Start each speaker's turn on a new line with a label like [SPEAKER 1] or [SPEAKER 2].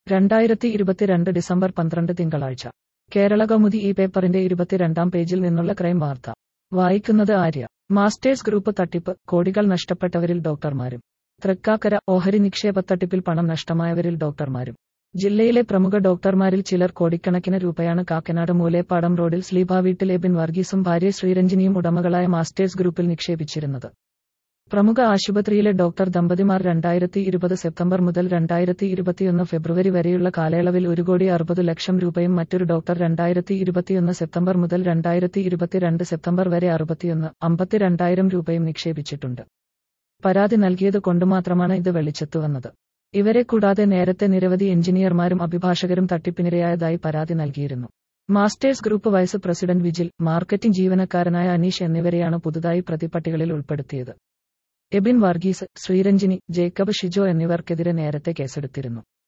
[SPEAKER 1] രണ്ടായിരത്തി ഇരുപത്തിരണ്ട് ഡിസംബർ പന്ത്രണ്ട് തിങ്കളാഴ്ച കേരള കൗമുദി ഈ പേപ്പറിന്റെ ഇരുപത്തിരണ്ടാം പേജിൽ നിന്നുള്ള ക്രൈം വാർത്ത വായിക്കുന്നത് ആര്യ മാസ്റ്റേഴ്സ് ഗ്രൂപ്പ് തട്ടിപ്പ് കോടികൾ നഷ്ടപ്പെട്ടവരിൽ ഡോക്ടർമാരും തൃക്കാക്കര ഓഹരി നിക്ഷേപ തട്ടിപ്പിൽ പണം നഷ്ടമായവരിൽ ഡോക്ടർമാരും ജില്ലയിലെ പ്രമുഖ ഡോക്ടർമാരിൽ ചിലർ കോടിക്കണക്കിന് രൂപയാണ് കാക്കനാട് മൂലേപ്പാടം റോഡിൽ സ്ലീബ വീട്ടിൽ എബിൻ വർഗീസും ഭാര്യ ശ്രീരഞ്ജിനിയും ഉടമകളായ മാസ്റ്റേഴ്സ് ഗ്രൂപ്പിൽ നിക്ഷേപിച്ചിരുന്നത് പ്രമുഖ ആശുപത്രിയിലെ ഡോക്ടർ ദമ്പതിമാർ രണ്ടായിരത്തി ഇരുപത് സെപ്റ്റംബർ മുതൽ രണ്ടായിരത്തി ഇരുപത്തിയൊന്ന് ഫെബ്രുവരി വരെയുള്ള കാലയളവിൽ ഒരു കോടി അറുപത് ലക്ഷം രൂപയും മറ്റൊരു ഡോക്ടർ രണ്ടായിരത്തി ഇരുപത്തിയൊന്ന് സെപ്റ്റംബർ മുതൽ രണ്ടായിരത്തി ഇരുപത്തിരണ്ട് സെപ്റ്റംബർ വരെ അറുപത്തിയൊന്ന് അമ്പത്തിരണ്ടായിരം രൂപയും നിക്ഷേപിച്ചിട്ടുണ്ട് പരാതി നൽകിയത് കൊണ്ടുമാത്രമാണ് ഇത് വെളിച്ചത്തുവന്നത് ഇവരെ കൂടാതെ നേരത്തെ നിരവധി എഞ്ചിനീയർമാരും അഭിഭാഷകരും തട്ടിപ്പിനിരയായതായി പരാതി നൽകിയിരുന്നു masters group vice president Vijil marketing ജീവനക്കാരനായ അനീഷ് എന്നിവരെയാണ് പുതുതായി പ്രതിപട്ടികളിൽ ഉൾപ്പെടുത്തിയത് എബിൻ വർഗീസ് ശ്രീരഞ്ജിനി ജേക്കബ് ഷിജോ എന്നിവർക്കെതിരെ നേരത്തെ കേസെടുത്തിരുന്നു